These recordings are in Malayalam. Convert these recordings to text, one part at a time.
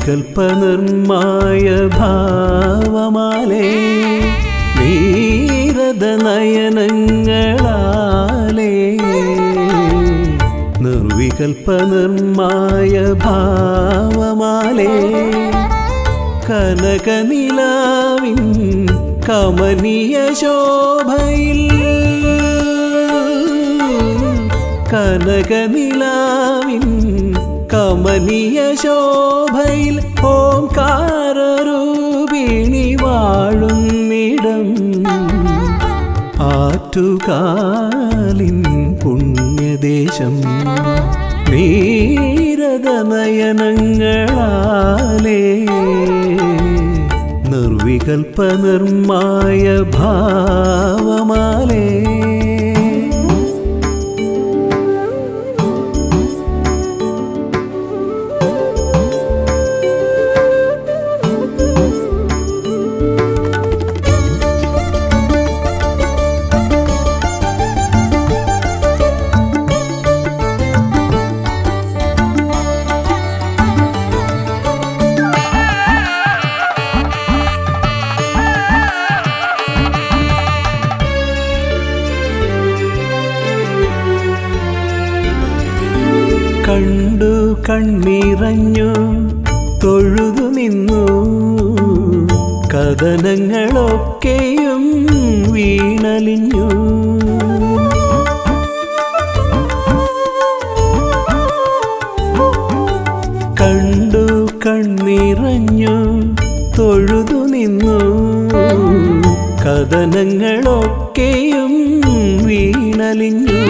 നിർവികൽപ്പ നിർമായ ഭാവമാലേ നീരത നയനങ്ങളാലേ നിർവികൽപ്പ നിർമായ ഭാവമാലേ കനകനിലാവിൻ കമനീയ ശോഭയിൽ കനകനിലാവിൻ കമനീയ ശോഭയിൽ ഓംകാരൂപിണി വാഴുന്നിടം ആറ്റുകാലിൻ പുണ്യദേശം നീരദനയനങ്ങളാലേ നിർവികൽപ്പ നിർമായ ഭാവമാലേ കണ്ടു കണ്ണിറഞ്ഞു തൊഴുതു നിന്നു കഥനങ്ങളൊക്കെയും വീണലിഞ്ഞു കണ്ടു കണ്ണിറഞ്ഞു തൊഴുതു നിന്നു കഥനങ്ങളൊക്കെയും വീണലിഞ്ഞു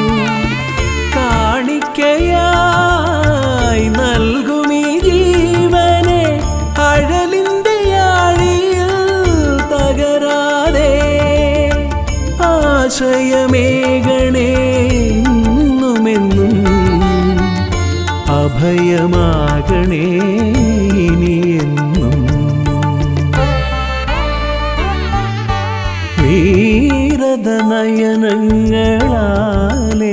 കാണിക്കയായി നൽകുമീ ജീവനെ അഴലിന്റെ ആഴിയിൽ തകരാതെ ആശയമേകണേ എന്നുമെന്നും അഭയമാകണേ ഇനിയെന്നും വീരദനയനങ്ങളാലേ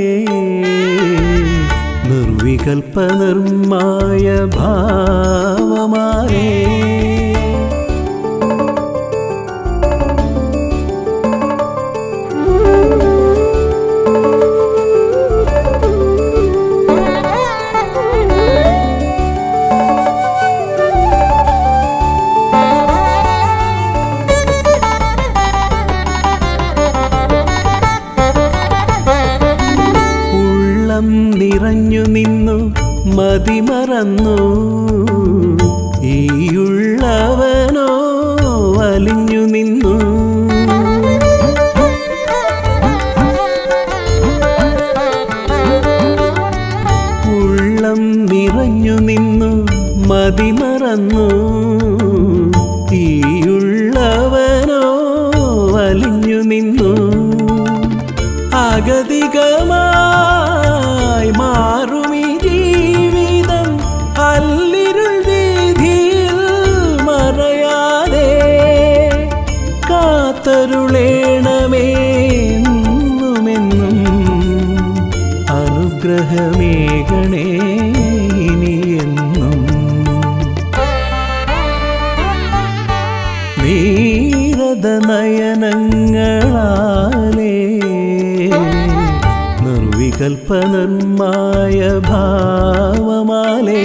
നിർവികൽപ്പ നിർമായ ഭാവമാലേ ഉള്ളം നിറഞ്ഞു നിന്നു മതിമറന്നു ഈയുള്ളവനോ വലിഞ്ഞു നിന്നു ഉള്ളം നിറഞ്ഞു നിന്നു മതിമറന്നു ഈയുള്ളവനോ വലിഞ്ഞു നിന്നു അഗതികമായി മാറുമീ ജീവിതം അല്ലിരുൾ വീതിയിൽ മറയാതെ കാത്തരുളേണമേ എന്നുമെന്നും അനുഗ്രഹമേകണേ ഇനിയെന്നും നീരദനയനങ്ങളാലേ നിർവികൽപ്പ നിർമായ ഭാവമാലേ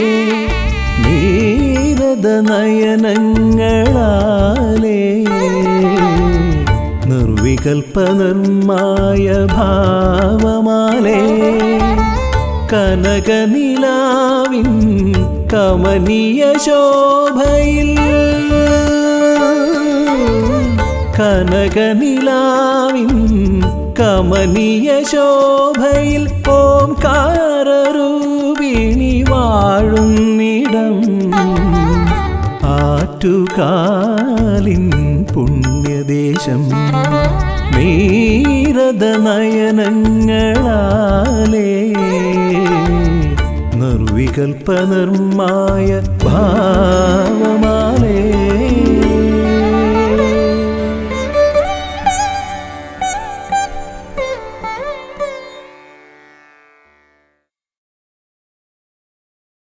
നീരദനയനങ്ങളാലേ നിർവികൽപ്പ നിർമായ ഭാവമാലേ കനകനിലാവിൻ കമനീയ ശോഭയിൽ കനകനിലാവിൻ കമനീയ ശോഭയിൽ ഓംകാരൂപിണി വാഴുന്നിടം ആറ്റുകാലിൻ പുണ്യദേശം നീരദനയനങ്ങളാലേ നിർവികൽപ്പ നിർമായ ഭാവമാലേ